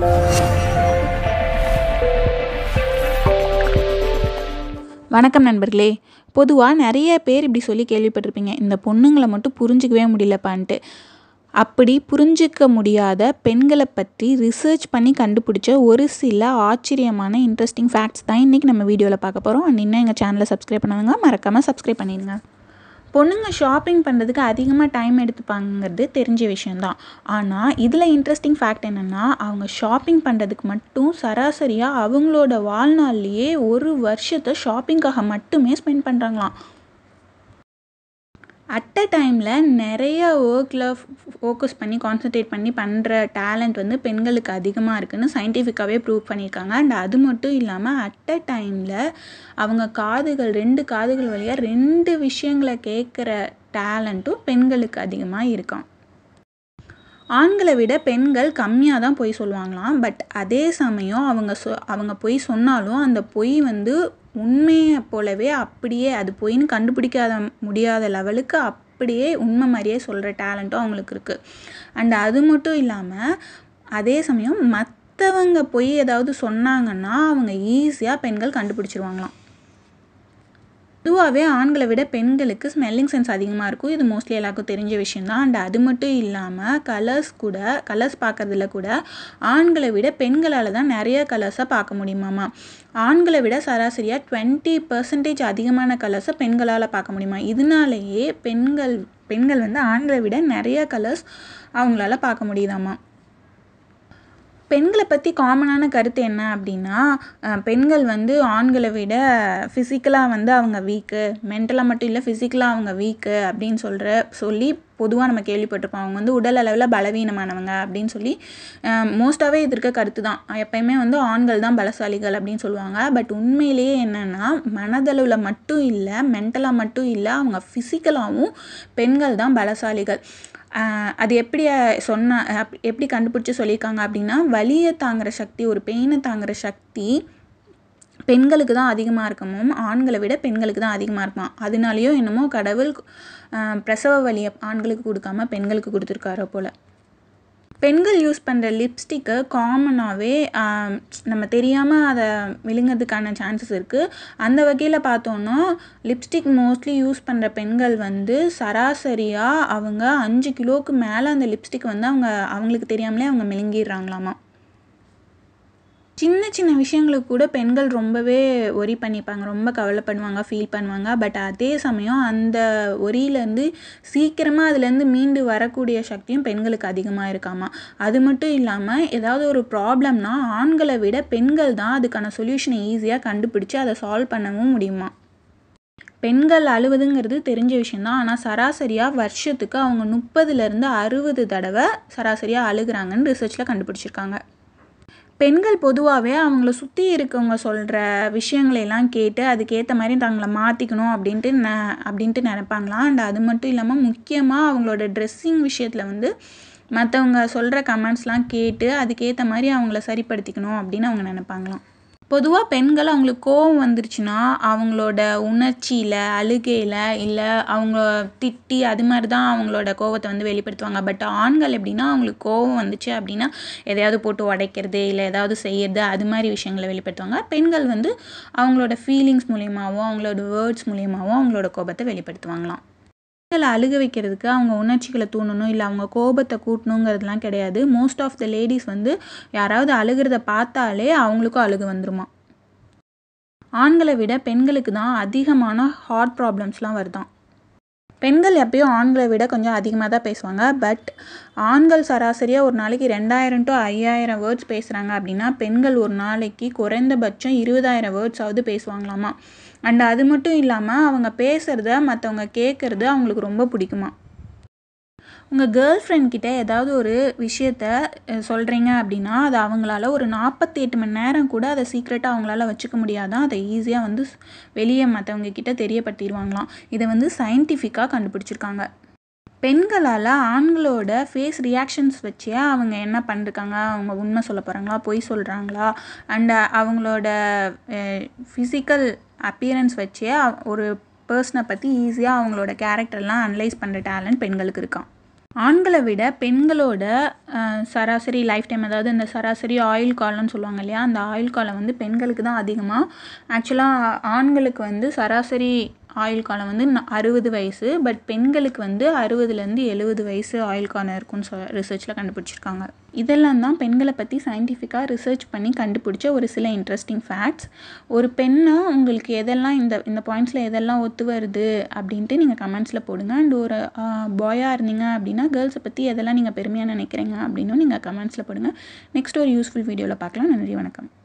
வணக்கம் நண்பர்களே பொதுவாக நிறைய பேர் இப்படி சொல்லி கேள்விப்பட்டிருப்பீங்க இந்த பொண்ணுங்களை மட்டும் புரிஞ்சிக்கவே முடியலப்பான்ட்டு அப்படி புரிஞ்சிக்க முடியாத பெண்களை பற்றி ரிசர்ச் பண்ணி கண்டுபிடிச்ச ஒரு சில ஆச்சரியமான இன்ட்ரெஸ்டிங் ஃபேக்ட்ஸ் தான் இன்றைக்கி நம்ம வீடியோவில் பார்க்க போகிறோம் அண்ட் இன்னும் எங்கள் சேனலை சப்ஸ்கிரைப் பண்ணாங்க மறக்காமல் சப்ஸ்கிரைப் பண்ணிடுங்க பொண்ணுங்க ஷாப்பிங் பண்ணுறதுக்கு அதிகமாக டைம் எடுத்துப்பாங்கிறது தெரிஞ்ச விஷயந்தான் ஆனால் இதில் இன்ட்ரெஸ்டிங் ஃபேக்ட் என்னென்னா அவங்க ஷாப்பிங் பண்ணுறதுக்கு மட்டும் சராசரியாக அவங்களோட வாழ்நாள்லேயே ஒரு வருஷத்தை ஷாப்பிங்காக மட்டுமே ஸ்பெண்ட் பண்ணுறாங்களாம் அட் அ டைமில் நிறைய ஒர்க்கில் ஃபோக்கஸ் பண்ணி கான்சன்ட்ரேட் பண்ணி பண்ணுற டேலண்ட் வந்து பெண்களுக்கு அதிகமாக இருக்குதுன்னு சயின்டிஃபிக்காகவே ப்ரூவ் பண்ணியிருக்காங்க அண்ட் அது மட்டும் இல்லாமல் அட் அ டைமில் அவங்க காதுகள் ரெண்டு காதுகள் வழியாக ரெண்டு விஷயங்களை கேட்குற டேலண்ட்டும் பெண்களுக்கு அதிகமாக இருக்காம் ஆண்களை விட பெண்கள் கம்மியாக தான் பொய் சொல்லுவாங்களாம் பட் அதே சமயம் அவங்க சொ அவங்க பொய் சொன்னாலும் அந்த பொய் வந்து உண்மையை போலவே அப்படியே அது பொய்ன்னு கண்டுபிடிக்காத முடியாத லெவலுக்கு அப்படியே உண்மை மாதிரியே சொல்கிற டேலண்ட்டும் அவங்களுக்கு இருக்குது அண்ட் அது மட்டும் இல்லாமல் அதே சமயம் மற்றவங்க பொய் ஏதாவது சொன்னாங்கன்னா அவங்க ஈஸியாக பெண்கள் கண்டுபிடிச்சிருவாங்களாம் பொதுவாகவே ஆண்களை விட பெண்களுக்கு ஸ்மெல்லிங் சென்ஸ் அதிகமாக இருக்கும் இது மோஸ்ட்லி எல்லாருக்கும் தெரிஞ்ச விஷயந்தான் அண்ட் அது மட்டும் இல்லாமல் கலர்ஸ் கூட கலர்ஸ் பார்க்குறதுல கூட ஆண்களை விட பெண்களால் தான் நிறைய கலர்ஸை பார்க்க முடியுமாமா ஆண்களை விட சராசரியாக டுவெண்ட்டி பர்சன்டேஜ் அதிகமான கலர்ஸை பெண்களால் பார்க்க முடியுமா இதனாலேயே பெண்கள் பெண்கள் வந்து ஆண்களை விட நிறைய கலர்ஸ் அவங்களால பார்க்க முடியுதாமா பெண்களை பற்றி காமனான கருத்து என்ன அப்படின்னா பெண்கள் வந்து ஆண்களை விட ஃபிசிக்கலாக வந்து அவங்க வீக்கு மென்டலாக மட்டும் இல்லை ஃபிசிக்கலாக அவங்க வீக்கு அப்படின்னு சொல்கிற சொல்லி பொதுவாக நம்ம கேள்விப்பட்டிருப்போம் அவங்க வந்து உடல் அளவில் பலவீனமானவங்க அப்படின்னு சொல்லி மோஸ்ட்டாகவே இது இருக்க கருத்து தான் எப்பயுமே வந்து ஆண்கள் தான் பலசாலிகள் அப்படின்னு சொல்லுவாங்க பட் உண்மையிலேயே என்னென்னா மனதளவில் மட்டும் இல்லை மென்டலாக மட்டும் இல்லை அவங்க ஃபிசிக்கலாகவும் பெண்கள் தான் பலசாலிகள் அது எப்படி சொன்ன எப்படி கண்டுபிடிச்சி சொல்லியிருக்காங்க அப்படின்னா வலியை தாங்குகிற சக்தி ஒரு பெயினை தாங்குகிற சக்தி பெண்களுக்கு தான் அதிகமாக இருக்குமோ ஆண்களை விட பெண்களுக்கு தான் அதிகமாக இருக்குமா அதனாலேயோ என்னமோ கடவுள் பிரசவ வலியை ஆண்களுக்கு கொடுக்காம பெண்களுக்கு கொடுத்துருக்காரோ போல் பெண்கள் யூஸ் பண்ணுற லிப்ஸ்டிக்கை காமனாகவே நம்ம தெரியாமல் அதை விழுங்கிறதுக்கான சான்சஸ் இருக்குது அந்த வகையில் பார்த்தோன்னா லிப்ஸ்டிக் மோஸ்ட்லி யூஸ் பண்ணுற பெண்கள் வந்து சராசரியாக அவங்க அஞ்சு கிலோவுக்கு மேலே அந்த லிப்ஸ்டிக் வந்து அவங்க அவங்களுக்கு தெரியாமலே அவங்க மெழுங்கிடுறாங்களாமா சின்ன சின்ன விஷயங்களுக்கு கூட பெண்கள் ரொம்பவே ஒரி பண்ணிப்பாங்க ரொம்ப கவலைப்படுவாங்க ஃபீல் பண்ணுவாங்க பட் அதே சமயம் அந்த ஒரியிலேருந்து சீக்கிரமாக அதுலேருந்து மீண்டு வரக்கூடிய சக்தியும் பெண்களுக்கு அதிகமாக இருக்காமா அது மட்டும் இல்லாமல் ஏதாவது ஒரு ப்ராப்ளம்னா ஆண்களை விட பெண்கள் தான் அதுக்கான சொல்யூஷனை ஈஸியாக கண்டுபிடிச்சி அதை சால்வ் பண்ணவும் முடியுமா பெண்கள் அழுவதுங்கிறது தெரிஞ்ச விஷயந்தான் ஆனால் சராசரியாக வருஷத்துக்கு அவங்க முப்பதுலேருந்து அறுபது தடவை சராசரியாக அழுகிறாங்கன்னு ரிசர்ச்சில் கண்டுபிடிச்சிருக்காங்க பெண்கள் பொதுவாகவே அவங்கள சுற்றி இருக்கவங்க சொல்கிற விஷயங்களையெல்லாம் கேட்டு அதுக்கேற்ற மாதிரி தங்களை மாற்றிக்கணும் அப்படின்ட்டு ந அப்படின்ட்டு நினைப்பாங்களாம் அண்ட் அது மட்டும் இல்லாமல் முக்கியமாக அவங்களோட ட்ரெஸ்ஸிங் விஷயத்தில் வந்து மற்றவங்க சொல்கிற கமெண்ட்ஸ்லாம் கேட்டு அதுக்கேற்ற மாதிரி அவங்கள சரிப்படுத்திக்கணும் அப்படின்னு அவங்க நினைப்பாங்களாம் பொதுவாக பெண்கள் அவங்களுக்கு கோவம் வந்துருச்சுன்னா அவங்களோட உணர்ச்சியில் அழுகையில் இல்லை அவங்க திட்டி அது மாதிரி தான் அவங்களோட கோவத்தை வந்து வெளிப்படுத்துவாங்க பட் ஆண்கள் எப்படின்னா அவங்களுக்கு கோவம் வந்துச்சு அப்படின்னா எதையாவது போட்டு உடைக்கிறது இல்லை ஏதாவது செய்யறது அது மாதிரி விஷயங்களை வெளிப்படுத்துவாங்க பெண்கள் வந்து அவங்களோட ஃபீலிங்ஸ் மூலியமாகவும் அவங்களோட வேர்ட்ஸ் மூலியமாகவும் அவங்களோட கோபத்தை வெளிப்படுத்துவாங்களாம் பெண்களை அழுக வைக்கிறதுக்கு அவங்க உணர்ச்சிகளை தூண்டணும் இல்லை அவங்க கோபத்தை கூட்டணுங்கிறதுலாம் கிடையாது மோஸ்ட் ஆஃப் த லேடிஸ் வந்து யாராவது அழுகிறத பார்த்தாலே அவங்களுக்கும் அழுக வந்துருமா ஆண்களை விட பெண்களுக்கு தான் அதிகமான ஹார்ட் ப்ராப்ளம்ஸ்லாம் வருதான் பெண்கள் எப்பயும் ஆண்களை விட கொஞ்சம் அதிகமாக தான் பேசுவாங்க பட் ஆண்கள் சராசரியாக ஒரு நாளைக்கு ரெண்டாயிரம் டு ஐயாயிரம் வேர்ட்ஸ் பேசுகிறாங்க அப்படின்னா பெண்கள் ஒரு நாளைக்கு குறைந்தபட்சம் இருபதாயிரம் வேர்ட்ஸாவது பேசுவாங்களாமா அண்ட் அது மட்டும் இல்லாமல் அவங்க பேசுகிறத மற்றவங்க கேட்குறது அவங்களுக்கு ரொம்ப பிடிக்குமா உங்கள் கேர்ள் ஃப்ரெண்ட் கிட்ட ஏதாவது ஒரு விஷயத்த சொல்கிறீங்க அப்படின்னா அது அவங்களால ஒரு நாற்பத்தி எட்டு மணி நேரம் கூட அதை சீக்ரெட்டாக அவங்களால வச்சுக்க முடியாதான் அதை ஈஸியாக வந்து வெளியே மற்றவங்க கிட்ட தெரியப்படுத்திடுவாங்களாம் இதை வந்து சயின்டிஃபிக்காக கண்டுபிடிச்சிருக்காங்க பெண்களால் ஆண்களோட ஃபேஸ் ரியாக்ஷன்ஸ் வச்சே அவங்க என்ன பண்ணிருக்காங்க அவங்க உண்மை சொல்ல போகிறாங்களா பொய் சொல்கிறாங்களா அண்ட் அவங்களோட ஃபிசிக்கல் அப்பியரன்ஸ் வச்சே ஒரு பர்சனை பற்றி ஈஸியாக அவங்களோட கேரக்டர்லாம் அனலைஸ் பண்ணுற டேலண்ட் பெண்களுக்கு இருக்கான் ஆண்களை விட பெண்களோட அஹ், சராசரி லைஃப் டைம் அதாவது இந்த சராசரி ஆயுள் காலம்னு சொல்லுவாங்க இல்லையா அந்த ஆயுள் காலம் வந்து பெண்களுக்கு தான் அதிகமாக ஆக்சுவலாக ஆண்களுக்கு வந்து சராசரி ஆயுள் காலம் வந்து ந- அறுபது வயசு பட் பெண்களுக்கு வந்து அறுபதுலேருந்து எழுபது வயசு ஆயுள் காலம் இருக்குன்னு சொ ரிசர்ச்சில் கண்டுபிடிச்சிருக்காங்க இதெல்லாம் தான் பெண்களை பற்றி சயின்டிஃபிக்காக ரிசர்ச் பண்ணி கண்டுபிடிச்ச ஒரு சில இன்ட்ரெஸ்டிங் ஃபேக்ட்ஸ் ஒரு பெண்ணா உங்களுக்கு எதெல்லாம் இந்த இந்த பாயிண்ட்ஸில் எதெல்லாம் ஒத்து வருது அப்படின்ட்டு நீங்கள் கமெண்ட்ஸில் போடுங்க அண்ட் ஒரு பாயாக இருந்தீங்க அப்படின்னா கேர்ள்ஸை பற்றி எதெல்லாம் நீங்கள் பெருமையாக நினைக்கிறீங்க அப்படின்னும் நீங்கள் கமெண்ட்ஸில் போடுங்க நெக்ஸ்ட் ஒரு யூஸ்ஃபுல் வீடியோவில் பார்க்கலாம் நன்றி வணக்கம்